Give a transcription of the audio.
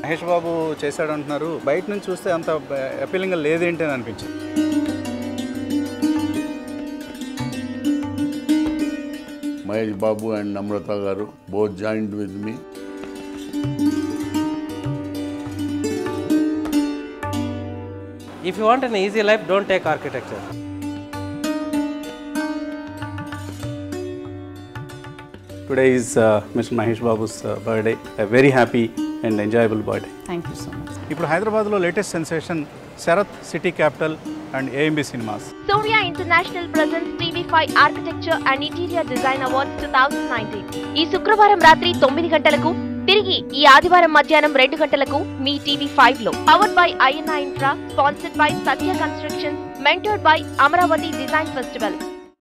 మహేష్ బాబు చేశాడు అంటున్నారు బయట నుంచి చూస్తే అంత అపీలింగ్గా లేదేంటి అని అనిపించింది మహేష్ బాబు and Namrata garu both joint with me If you want an easy life, don't take architecture. Today is mister Mahesh Babu's birthday very happy and enjoyable birthday thank you so much ఇప్పుడు హైదరాబాద్లో latest sensation Sarath city capital and AMB cinemas Surya International presents TV5 Architecture and Interior Design Awards 2019. ఈ శుక్రవారం రాత్రి తొమ్మిది గంటలకు తిరిగి ఈ ఆదివారం మధ్యాహ్నం రెండు గంటలకు మీ టీవీ ఫైవ్ లో powered by INI infra sponsored by Satya constructions mentored by Amaravati design festival